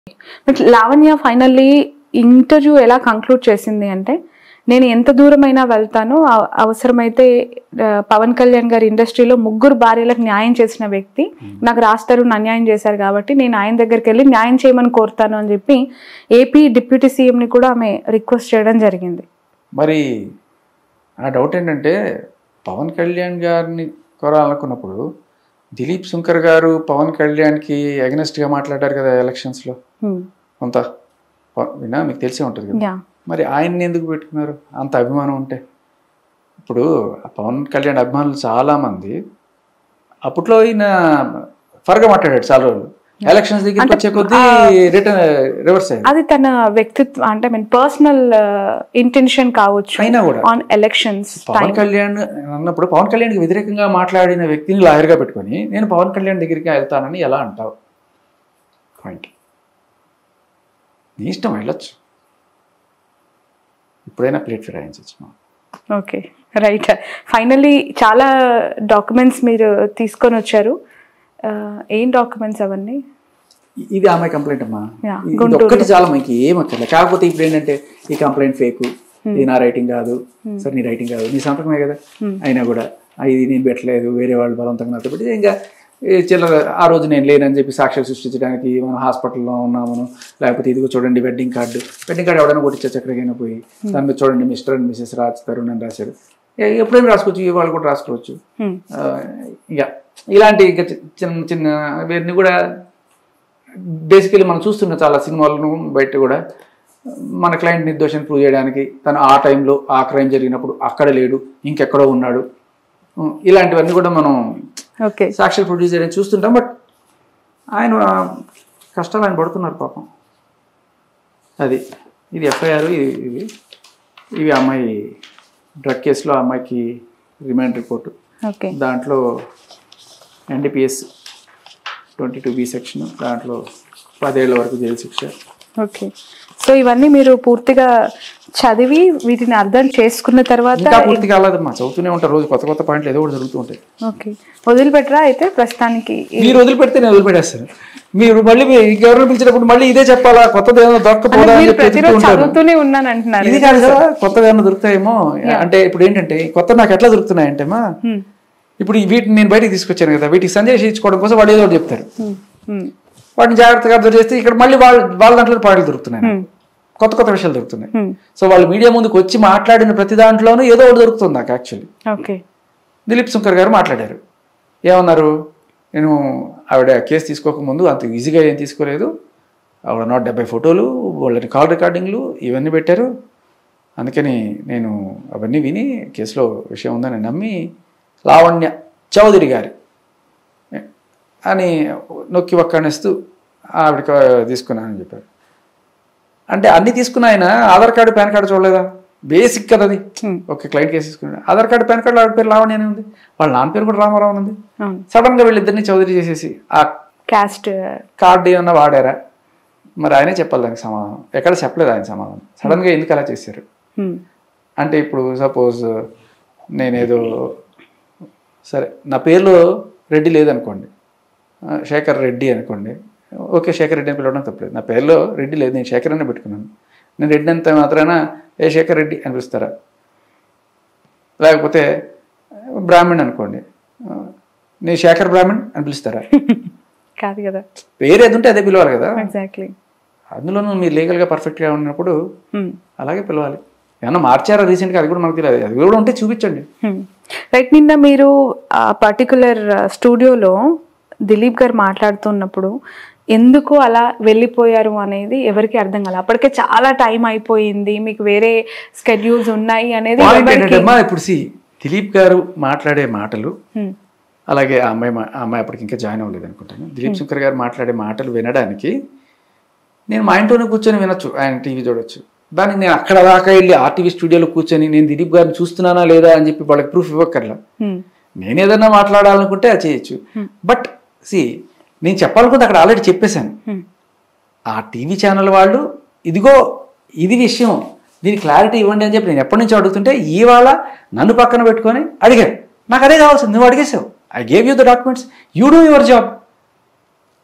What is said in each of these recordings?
But Lavanya finally interview ఎలా conclude చేసింది అంటే నేను ఎంత దూరమైనా వెళ్తాను అవ- అవసరమైతే ఆ, పవన్ కళ్యాణ్ గారి ఇండస్ట్రీలో ముగ్గురు భార్యలకు న్యాయం చేసిన వ్యక్తి నాకు రాస్తారు అన్యాయం చేశారు కాబట్టి నేను ఆయన దగ్గరికి వెళ్ళి న్యాయం చేయమని కోరుతాను అని చెప్పి ఏపీ డిప్యూటీ సీఎంని కూడా ఆమె రిక్వెస్ట్ చేయడం జరిగింది మరి నా డౌట్ ఏంటంటే పవన్ కళ్యాణ్ గారిని కోరాలనుకున్నప్పుడు దిలీప్ శంకర్ గారు పవన్ కళ్యాణ్కి అగెనెస్ట్గా మాట్లాడారు కదా ఎలక్షన్స్లో కొంత ప- వినా మీకు తెలిసే ఉంటుంది కదా యా మరి ఆయన్ని ఎందుకు పెట్టుకున్నారు అంత అభిమానం ఉంటే ఇప్పుడు ఆ పవన్ కళ్యాణ్ అభిమానులు చాలామంది అప్పట్లో ఈయన ఫర్గా మాట్లాడాడు చాలా రోజులు ఎలక్షన్స్ దగ్గరికి వచ్చే కొద్దీ రిటర్న్ రివర్స్ అయ్యాడు అది తన వ్యక్తిత్వం అంటే మీన్ పర్సనల్ ఇంటెన్షన్ కావచ్చు అయినా కూడా ఆన్ ఎలక్షన్స్ పవన్ కళ్యాణ్ అన్నప్పుడు పవన్ కళ్యాణ్కి వ్యతిరేకంగా మాట్లాడిన వ్యక్తిని లాయర్గా పెట్టుకొని నేను పవన్ కళ్యాణ్ దగ్గరికి వెళ్తానని ఎలా అంటావు పాయింట్ నీ ఇష్టం వెళ్ళొచ్చు ఇప్పుడైనా ప్లేట్ ఫిరాయించవచ్చు మనం ఓకే రైట్ ఫైనల్లీ చాలా డాక్యుమెంట్స్ మీరు తీసుకొని వచ్చారు ఆ, ఏం డాక్యుమెంట్స్ అవన్నీ ఇది ఆమె కంప్లైంట్ అమ్మా Yeah, ఇది గుంటూరులో. ఒక్కటి చాలా మనకి ఏం అక్కర్లేదు కాకపోతే ఇప్పుడు ఏంటంటే ఈ కంప్లైంట్ ఫేక్ ఇది నా రైటింగ్ కాదు సరే నీ రైటింగ్ కాదు నీ సంతకమే కదా అయినా కూడా "ఆ, ఇది నేను పెట్టలేదు వేరే వాళ్ళు బలవంతంగా నాతో పెట్టి ఇంకా ఈ చిల్లర ఆ రోజు నేను లేనని చెప్పి సాక్ష్యాలు సృష్టించడానికి మనం హాస్పిటల్లో ఉన్నామను లేకపోతే ఇదిగో చూడండి వెడ్డింగ్ కార్డు వెడ్డింగ్ కార్డు ఎవడైనా కొట్టించచ్చు ఎక్కడికైనా పోయి దాని మీద చూడండి Mr and Mrs Raj Tarun అని రాశారు ఏ- ఎప్పుడైనా రాసుకోవచ్చు ఈ వాళ్ళు కూడా రాసుకోవచ్చు Hmm. ఆ, ఇక ఇలాంటి ఇక చి- చిన్న చిన్న వీరిని కూడా బేసికలీ మనం చూస్తున్న చాలా సినిమాలను బయట కూడా మన క్లయింట్ నిర్దోషం ప్రూవ్ చేయడానికి తను ఆ టైంలో ఆ క్రైమ్ జరిగినప్పుడు అక్కడ లేడు ఇంకెక్కడో ఉన్నాడు ఉం, ఇలాంటివన్నీ కూడా మనం ఓకే సాక్షులు ప్రొడ్యూస్ చేయడానికి చూస్తుంటాం బట్ ఆయన ఆ కష్టాలు ఆయన పడుతున్నారు పాపం అది ఇది ఎఫ్ఐఆర్ ఇది ఇది ఇవి అమ్మాయి డ్రగ్ కేసులో ఆ అమ్మాయికి రిమాండ్ రిపోర్టు ఓకే దాంట్లో NDPS twenty two B section దాంట్లో పదేళ్ల వరకు జైలు శిక్ష ఓకే సో ఇవన్నీ మీరు పూర్తిగా చదివి వీటిని అర్థం చేసుకున్న తర్వాత ఇంకా పూర్తి కాలేదమ్మా చదువుతూనే ఉంటారు రోజు కొత్త కొత్త పాయింట్లు ఏదో ఒకటి జరుగుతూ ఉంటాయి ఓకే వదిలిపెట్టరా అయితే ప్రస్తుతానికి ఈ- మీరు వదిలిపెడితే నేను వదిలిపెట్టేస్తాను మీరు మళ్ళీ మీ ఇంకెవరిని పిలిచినప్పుడు మళ్ళీ ఇదే చెప్పాలా కొత్తది ఏమైనా దొరకపోదా అంటే అని మీరు చెప్పి వెతుకుతూ ప్రతిరోజు ఉంటారు చదువుతూనే ఉన్నాను అంటున్నారు ఇది కాదు కదా కొత్తగా ఏమైనా దొరుకుతాయేమో అంటే ఇప్పుడు ఏంటంటే కొత్త నాకు ఎట్లా దొరుకుతున్నాయంటే మా Hmm. ఇప్పుడు ఈ వీటిని నేను బయటికి తీసుకొచ్చాను కదా వీటికి సందేశం ఇచ్చుకోవడం కోసం వాళ్ళు ఏదో ఒకటి చెప్తారు Hmm. Hmm. వాటిని జాగ్రత్తగా అబ్జర్వ్ చేస్తే ఇక్కడ మళ్ళీ వాళ్ళ వాళ్ళ దాంట్లో పాటలు దొరుకుతున్నాయి నాకు. కొత్త కొత్త విషయాలు దొరుకుతున్నాయి Hmm. సో వాళ్ళు మీడియా ముందుకు వచ్చి మాట్లాడిన ప్రతి దాంట్లోనూ ఏదో ఒకటి దొరుకుతుంది నాకు యాక్చువల్లీ ఓకే దిలీప్ శంకర్ గారు మాట్లాడారు ఏమన్నారు నేను ఆవిడ కేసు తీసుకోకముందు అంత ఈజీగా ఏం తీసుకోలేదు ఆవిడ నూట డెబ్బై ఫోటోలు వాళ్ళని కాల్ రికార్డింగ్లు ఇవన్నీ పెట్టారు అందుకని నేను అవన్నీ విని కేసులో విషయం ఉందని నమ్మి లావణ్య చౌదరి గారి అని నొక్కి ఒక్కనేస్తూ ఆవిడకి తీసుకున్నానని చెప్పారు అంటే అన్ని తీసుకున్న ఆయన ఆధార్ కార్డు పాన్ కార్డు చూడలేదా బేసిక్ కదా అది ఓకే క్లయింట్ కేసు తీసుకున్నాడు ఆధార్ కార్డు పాన్ కార్డు ఆవిడ పేరు లావణ్య అనే ఉంది వాళ్ళ నాన్న పేరు కూడా రామారావు అని ఉంది అవును సడన్ గా వీళ్ళిద్దరిని చౌదరి చేసేసి ఆ క్యాస్ట్ కార్డు ఏమన్నా వాడారా మరి ఆయనే చెప్పాలి దానికి సమాధానం ఎక్కడ చెప్పలేదు ఆయన సమాధానం సడన్ గా ఎందుకు అలా చేశారు అంటే ఇప్పుడు సపోజ్ నేనేదో సరే నా పేరులో రెడ్డి లేదనుకోండి ఆ, శేఖర్ రెడ్డి అనుకోండి ఓకే శేఖర్ రెడ్డి అని పిలవడం తప్పలేదు నా పేరులో రెడ్డి లేదు నేను శేఖర్ అనే పెట్టుకున్నాను నేను రెడ్డి అంత మాత్రాన ఏ శేఖర్ రెడ్డి అని పిలుస్తారా లేకపోతే బ్రాహ్మణ్ అనుకోండి ఆ, నేను శేఖర్ బ్రాహ్మణ్ అని పిలుస్తారా కాదు కదా పేరు ఏది ఉంటే అదే పిలవాలి కదా ఎగ్జాక్ట్లీ అందులోనూ మీరు లీగల్గా పర్ఫెక్ట్గా ఉన్నప్పుడు అలాగే పిలవాలి ఏమన్నా మార్చారా రీసెంట్గా అది కూడా మనకు తెలియదు అది కూడా ఉంటే చూపించండి రైట్ నిన్న మీరు ఆ పర్టికులర్ స్టూడియోలో దిలీప్ గారు మాట్లాడుతున్నప్పుడు ఎందుకు అలా వెళ్ళిపోయారు అనేది ఎవరికి అర్థం కాలేదు అప్పటికే చాలా టైం అయిపోయింది మీకు వేరే స్కెడ్యూల్స్ ఉన్నాయి అనేది పాయింట్ ఎవరికి- ఏంటంటే అమ్మా ఇప్పుడు సి దిలీప్ గారు మాట్లాడే మాటలు Hmm. అలాగే ఆ అమ్మాయి మా- ఆ అమ్మాయి అప్పటికి ఇంకా జాయిన్ అవ్వలేదు అనుకుంటాను దిలీప్ శంకర్ గారు మాట్లాడే మాటలు వినడానికి నేను మా ఇంట్లోనే కూర్చొని వినొచ్చు ఆయన టీవీ చూడొచ్చు దానికి నేను అక్కడ దాకా వెళ్ళి ఆర్టీవీ స్టూడియోలో కూర్చొని నేను దిలీప్ గారిని చూస్తున్నానా లేదా అని చెప్పి వాళ్ళకి ప్రూఫ్ ఇవ్వక్కర్లా Hmm. నేను ఏదైనా మాట్లాడాలనుకుంటే అది చేయొచ్చు బట్ సి నేను చెప్పాలనుకుంటే అక్కడ ఆల్రెడీ చెప్పేశాను Hmm. ఆ టీవీ ఛానల్ వాళ్ళు ఇదిగో ఇది విషయం దీని క్లారిటీ ఇవ్వండి అని చెప్పి నేను ఎప్పటి నుంచో అడుగుతుంటే ఇవాళ నన్ను పక్కన పెట్టుకొని అడిగారు నాకు అదే కావాల్సింది నువ్వు అడిగేసావు I gave you the documents you do your job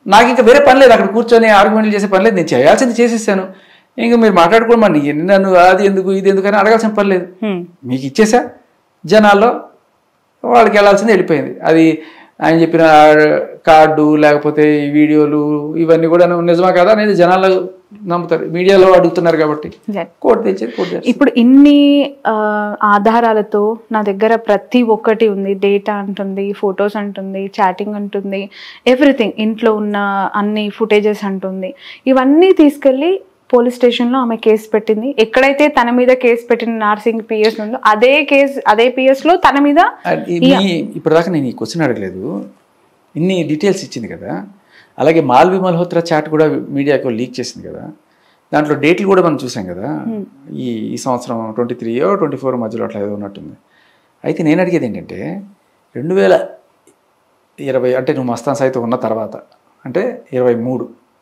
నాకు ఇంకా వేరే పని లేదు అక్కడ కూర్చొని ఆర్గ్యుమెంట్లు చేసే పని లేదు నేను చేయాల్సింది చేసేసాను ఇంకా మీరు మాట్లాడుకోమని నన్ను అది ఎందుకు ఇది ఎందుకు అని అడగాల్సిన పని లేదు హ్మ్. మీకు ఇచ్చేసా జనాల్లో వాళ్ళకి వెళ్ళాల్సింది వెళ్ళిపోయింది అది ఆయన చెప్పిన కార్డు లేకపోతే ఈ వీడియోలు ఇవన్నీ కూడా నిజమా కదా అనేది జనాలు నమ్ముతారు మీడియాలో అడుగుతున్నారు కాబట్టి Right. కోర్టు తెచ్చేది కోర్టు తెచ్చేది. ఇప్పుడు ఇన్ని ఆ, ఆధారాలతో నా దగ్గర ప్రతి ఒక్కటి ఉంది డేటా అంటుంది ఫొటోస్ అంటుంది చాటింగ్ అంటుంది ఎవ్రీథింగ్ ఇంట్లో ఉన్న అన్ని ఫుటేజెస్ అంటుంది ఇవన్నీ తీసుకెళ్ళి పోలీస్ స్టేషన్లో ఆమె కేసు పెట్టింది ఎక్కడైతే తన మీద కేసు పెట్టిన నార్సింగ్ పిఎస్ ఉందో అదే కేసు అదే PS లో తన మీద అండ్ ఈ- మీ ఇప్పటిదాకా నేను ఈ క్వశ్చన్ అడగలేదు ఇన్ని డీటెయిల్స్ ఇచ్చింది కదా అలాగే మాల్వి మల్హోత్రా చాట్ కూడా మీడియాకు లీక్ చేసింది కదా దాంట్లో డేట్లు కూడా మనం చూసాం కదా ఈ ఈ సంవత్సరం ట్వంటీ త్రీ ట్వంటీ ఫోర్ మధ్యలో అట్లా ఏదో ఉన్నట్టుంది అయితే నేను అడిగేది ఏంటంటే రెండు వేల ఇరవై అంటే నువ్వు మస్తాన్ సైతం ఉన్న తర్వాత అంటే ఇరవై మూడు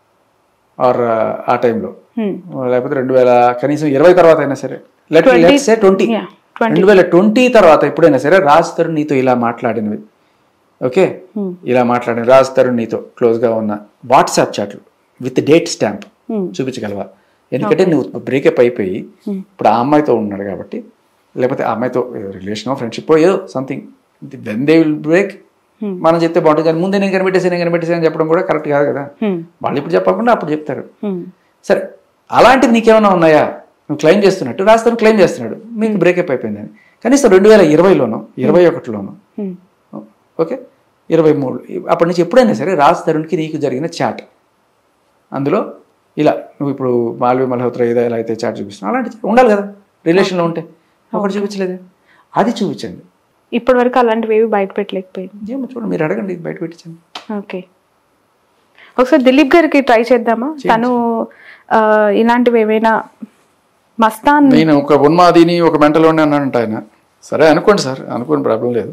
ఆర్ ఆ టైంలో హ్మ్. లేకపోతే రెండు వేల కనీసం ఇరవై తర్వాత అయినా సరే let let's say twenty Yeah, 20. రెండు వేల ట్వంటీ తర్వాత ఎప్పుడైనా సరే రాజ్ తరుణ్ నీతో ఇలా మాట్లాడినవి ఓకే Hmm. ఇలా మాట్లాడిన రాజ్ తరుణ్ నీతో క్లోజ్గా ఉన్న వాట్సాప్ చాట్లు విత్ డేట్ స్టాంప్ Hmm. చూపించగలవా ఎందుకంటే నువ్వు బ్రేకప్ అయిపోయి ఇప్పుడు ఆ అమ్మాయితో ఉన్నాడు కాబట్టి లేకపోతే ఆ అమ్మాయితో రిలేషన్ ఫ్రెండ్షిప్ ఏదో something when they will break మనం చెప్తే బాగుంటుంది కానీ ముందే నేను కనిపెట్టేసాను నేను కనిపెట్టేసాను అని చెప్పడం కూడా కరెక్ట్ కాదు కదా హ్మ్. వాళ్ళు ఇప్పుడు చెప్పకుండా అప్పుడు చెప్తారు హ్మ్. సరే అలాంటివి నీకేమైనా ఉన్నాయా నువ్వు క్లెయిమ్ చేస్తున్నట్టు రాస్తాను క్లెయిమ్ చేస్తున్నాడు మీకు బ్రేకప్ అయిపోయిందని కనీసం రెండు వేల ఇరవైలోనో ఇరవై ఒకటిలోనో హ్మ్. ఓకే ఇరవై మూడు అప్పటి నుంచి ఎప్పుడైనా సరే రాజ్ తరుణ్కి నీకు జరిగిన చాట్ అందులో ఇలా నువ్వు ఇప్పుడు మాల్వి మల్హోత్రా ఏదో ఎలా అయితే చాట్ చూపిస్తున్నావు అలాంటి ఉండాలి కదా రిలేషన్లో ఉంటే ఒకటి చూపించలేదు అది చూపించండి ఇప్పటి వరకు అలాంటివి ఏవి బయట పెట్టలేకపోయింది ఏమో చూడండి మీరు అడగండి బయట పెట్టించండి ఓకే ఒకసారి దిలీప్ గారికి ట్రై చేద్దామా తను ఆ, ఇలాంటివి ఏమైనా మస్తాన్ నేను ఒక ఉన్మాదిని ఒక మెంటలోనే అన్నానంట ఆయన సరే అనుకోండి సార్ అనుకోండి ప్రాబ్లం లేదు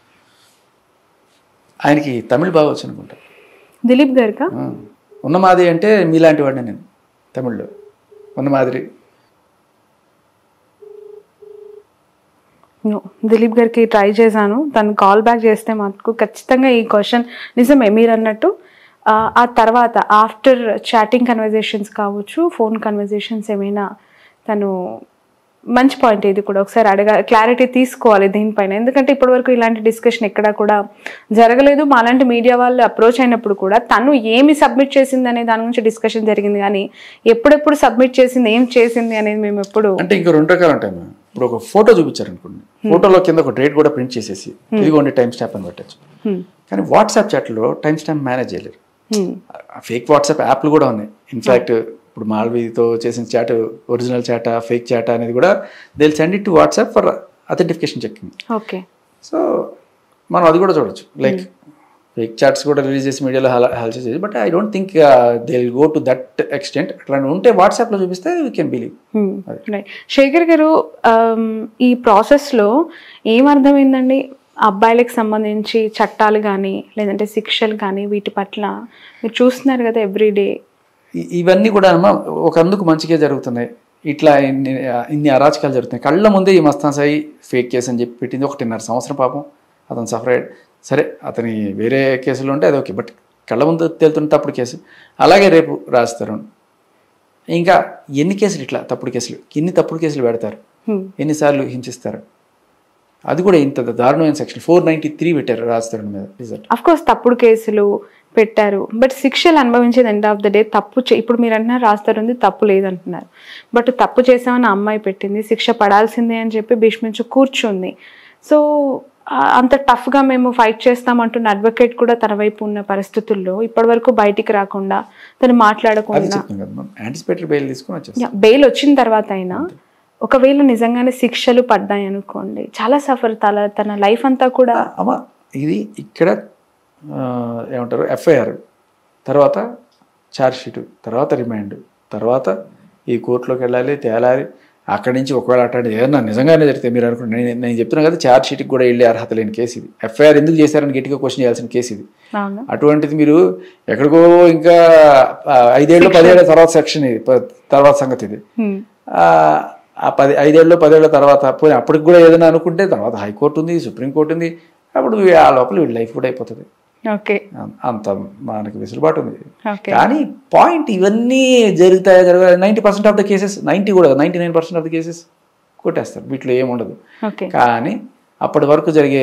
ఆయనకి తమిళ్ బాగా వచ్చు అనుకుంటా దిలీప్ గారికా ఆ, ఉన్నమాది అంటే మీలాంటి వాడిని నేను తమిళ్లో ఉన్నమాదిరి No. దిలీప్ గారికి ట్రై చేశాను తను కాల్ బ్యాక్ చేస్తే మాకు ఖచ్చితంగా ఈ క్వశ్చన్ నిజమే మీరు అన్నట్టు ఆ, ఆ తర్వాత ఆఫ్టర్ చాటింగ్ కన్వర్జేషన్స్ కావచ్చు ఫోన్ కన్వర్జేషన్స్ ఏమైనా తను మంచి పాయింట్ ఇది కూడా ఒకసారి అడగా క్లారిటీ తీసుకోవాలి దీనిపైన ఎందుకంటే ఇప్పటివరకు ఇలాంటి డిస్కషన్ ఎక్కడా కూడా జరగలేదు మాలాంటి మీడియా వాళ్ళు అప్రోచ్ అయినప్పుడు కూడా తను ఏమి సబ్మిట్ చేసింది అనే దాని గురించి డిస్కషన్ జరిగింది కానీ ఎప్పుడెప్పుడు సబ్మిట్ చేసింది ఏం చేసింది అనేది మేము ఎప్పుడు అంటే ఇంకో రెండు రకాలు ఉంటాయి మ్యామ్ ఇప్పుడు ఒక ఫోటో చూపించారు అనుకోండి ఫోటోలో కింద ఒక డేట్ కూడా ప్రింట్ చేసేసి ఇదిగోండి టైం స్టాంప్ అని పెట్టచ్చు Hmm. కానీ వాట్సాప్ చాట్లో టైం స్టాంప్ మేనేజ్ చేయలేరు Hmm. ఫేక్ వాట్సాప్ యాప్లు కూడా ఉన్నాయి ఇన్ఫ్యాక్ట్ ఇప్పుడు మాల్వీతో చేసిన చాట్ ఒరిజినల్ చాటా ఫేక్ చాటా అనేది కూడా they send it to WhatsApp for authentication checking okay so మనం అది కూడా చూడొచ్చు లైక్ ఫేక్ చాట్స్ కూడా రిలీజ్ చేసి మీడియాలో హెల్ప్ చేసేది but I don't think they will go to that extent అట్లాంటి ఉంటే వాట్సాప్లో చూపిస్తే we can believe right Shekhar garu um, ఈ ప్రాసెస్లో ఏమర్థమైందండి అబ్బాయిలకు సంబంధించి చట్టాలు కానీ లేదంటే శిక్షలు కానీ వీటి పట్ల మీరు చూస్తున్నారు కదా ఎవ్రీడే ఇ- ఇవన్నీ కూడా అమ్మ ఒక అందుకు మంచిగా జరుగుతున్నాయి ఇట్లా ఇన్ని ఇన్ని అరాచకాలు జరుగుతున్నాయి కళ్ళ ముందే ఈ మస్తాన్ సాయి ఫేక్ కేసు అని చెప్పి పెట్టింది ఒకటిన్నర సంవత్సరం పాపం అతను సఫర్ అయ్యాడు సరే అతని వేరే కేసులు ఉంటే అది ఓకే బట్ కళ్ళ ముందు తేలుతున్న తప్పుడు కేసు అలాగే రేపు రాస్తారు ఇంకా ఎన్ని కేసులు ఇట్లా తప్పుడు కేసులు ఎన్ని తప్పుడు కేసులు పెడతారు ఎన్నిసార్లు హింసిస్తారు అది కూడా ఇంత దారుణమైన సెక్షన్ ఫోర్ నైంటీ త్రీ పెట్టారు రాజతరుణ్ మీద రిజల్ట్ అఫ్ కోర్స్ తప్పుడు కేసులు పెట్టారు బట్ శిక్షలు అనుభవించేది ఎండ్ ఆఫ్ ద డే తప్పు చే ఇప్పుడు మీరు అంటున్నారు రాస్తారు ఉంది తప్పు లేదంటున్నారు బట్ తప్పు చేసామని అమ్మాయి పెట్టింది శిక్ష పడాల్సిందే అని చెప్పి భీష్మించు కూర్చుంది సో అంత టఫ్గా మేము ఫైట్ చేస్తామంటున్న అడ్వకేట్ కూడా తన వైపు ఉన్న పరిస్థితుల్లో ఇప్పటివరకు బయటికి రాకుండా తను అది మాట్లాడకుండా చెప్తాను కదా మనం యాంటిసిపేటరీ బెయిల్ తీసుకొని వచ్చేస్తాం బెయిల్ వచ్చిన తర్వాత అయినా ఒకవేళ నిజంగానే శిక్షలు పడ్డాయి అనుకోండి చాలా సఫర్ తల తన లైఫ్ అంతా కూడా అమ్మ ఇది ఇక్కడ ఆ, ఏమంటారు ఎఫ్ఐఆర్ తర్వాత ఛార్జ్ షీట్ తర్వాత రిమాండ్ తర్వాత ఈ కోర్టులోకి వెళ్ళాలి తేలాలి అక్కడి నుంచి ఒకవేళ అట్లాంటిది ఏదన్నా నిజంగానే జరిగితే మీరు అనుకుంటే నేను నేను చెప్తున్నాను కదా ఛార్జ్ షీట్కి కూడా వెళ్ళే అర్హత లేని కేసు ఇది ఎఫ్ఐఆర్ ఎందుకు చేశారని గట్టిగా క్వశ్చన్ చేయాల్సిన కేసు ఇది అవును అటువంటిది మీరు ఎక్కడికో ఇంకా ఆ, ఐదేళ్ళు పదేళ్ల తర్వాత సెక్షన్ ఇది ప- తర్వాత సంగతి ఇది Hmm. ఆ, ఆ పది ఐదేళ్ళు పదేళ్ల తర్వాత పోయి అప్పటికి కూడా ఏదైనా అనుకుంటే తర్వాత హైకోర్టు ఉంది సుప్రీంకోర్టు ఉంది అప్పుడు వీ- ఆ లోపల వీడి లైఫ్ కూడా అయిపోతుంది ఓకే అం- అంత మనకి వెసులుబాటు ఉంది ఓకే కానీ పాయింట్ ఇవన్నీ జరుగుతాయా జరగాలి ninety percent of the cases ninety కూడా ninety nine percent of the cases కొట్టేస్తారు వీటిలో ఏముండదు ఓకే కానీ అప్పటి వరకు జరిగే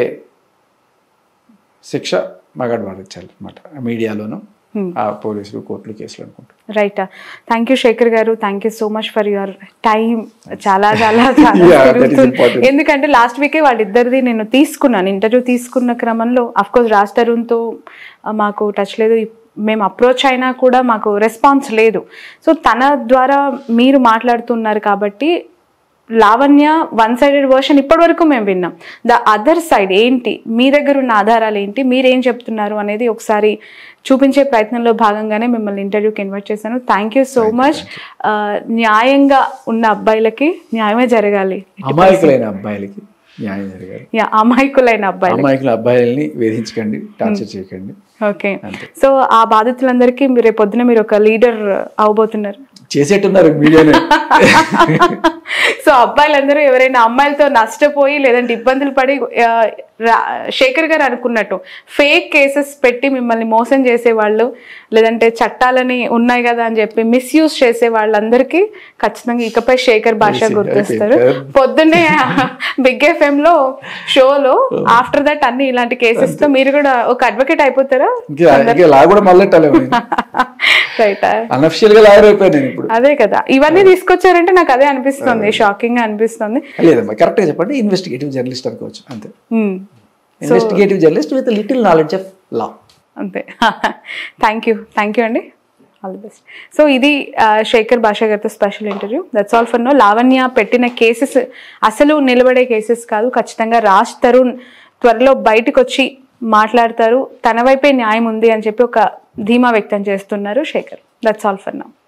శిక్ష మగాడు వాడించాలి అనమాట మీడియాలోను Hmm. ఆ పోలీసులు కోర్టులు కేసులు అనుకుంటా right thank you Shekhar garu thank you so much for your time చాలా చాలా చాలా Yeah, that is తిరుగుతుంది. important. ఎందుకంటే లాస్ట్ వీకే వాళ్ళిద్దరిది నేను తీసుకున్నాను ఇంటర్వ్యూ తీసుకున్న క్రమంలో అఫ్ కోర్స్ రాజ్ తరుణ్తో ఆ, మాకు టచ్ లేదు ఇప్- మేము అప్రోచ్ అయినా కూడా మాకు రెస్పాన్స్ లేదు సో తన ద్వారా మీరు మాట్లాడుతున్నారు కాబట్టి లావణ్య వన్ సైడెడ్ వర్షన్ ఇప్పటి వరకు మేము విన్నాం ద అదర్ సైడ్ ఏంటి మీ దగ్గర ఉన్న ఆధారాలు ఏంటి మీరేం చెప్తున్నారు అనేది ఒకసారి చూపించే ప్రయత్నంలో భాగంగానే మిమ్మల్ని ఇంటర్వ్యూకి ఇన్వైట్ చేశాను థ్యాంక్ యూ సో మచ్ న్యాయంగా ఉన్న అబ్బాయిలకి న్యాయమే జరగాలి అమాయకులైన అబ్బాయిలకి న్యాయం జరగాలి యా, అమాయకులైన అబ్బాయిలు అమాయకుల అబ్బాయిల్ని వేధించకండి టార్చర్ చేయకండి ఓకే అంతే. సో ఆ బాధితులందరికీ మీరు రేపు పొద్దున మీరు ఒక లీడర్ అవబోతున్నారు చేసేట్టున్నారు మీడియానే సో అబ్బాయిలందరూ ఎవరైనా అమ్మాయిలతో నష్టపోయి లేదంటే ఇబ్బందులు పడి ఆ, రా- శేఖర్ గారు అనుకున్నట్టు ఫేక్ కేసెస్ పెట్టి మిమ్మల్ని మోసం చేసే వాళ్ళు లేదంటే చట్టాలని ఉన్నాయి కదా అని చెప్పి మిస్యూజ్ చేసే వాళ్ళందరికీ ఖచ్చితంగా ఇకపై శేఖర్ భాష తెలిసింది. గుర్తొస్తారు అయిపోయింది. పొద్దున్నే బిగ్ ఎఫ్ఎం లో షోలో ఆఫ్టర్ దట్ అన్ని ఇలాంటి కేసెస్ తో మీరు కూడా ఒక అడ్వకేట్ అయిపోతారా ఇంకా ఇంకా లా కూడా మళ్ళెట్టాలేము రైట్ అనఫిషియల్ గా లాయర్ అయిపోయాను నేను ఇప్పుడు అదే కదా ఇవన్నీ తీసుకొచ్చారంటే నాకు అదే అనిపిస్తుంది షాకింగ్ గా అనిపిస్తుంది లేదమ్మా కరెక్ట్ గా చెప్పండి ఇన్వెస్టిగేటివ్ జర్నలిస్ట్ అనుకోవచ్చు అంతే Hmm. Investigative journalist with little knowledge of law అంతే థ్యాంక్ యూ థ్యాంక్ యూ అండి ఆల్ ది బెస్ట్ సో ఇది ఆ, శేఖర్ భాషా గారితో special interview that's all for now Lavanya పెట్టిన కేసెస్ అసలు నిలబడే కేసెస్ కాదు ఖచ్చితంగా రాజ్ తరుణ్ త్వరలో బయటకు వచ్చి మాట్లాడతారు తన వైపే న్యాయం ఉంది అని చెప్పి ఒక ధీమా వ్యక్తం చేస్తున్నారు Shekhar that's all for now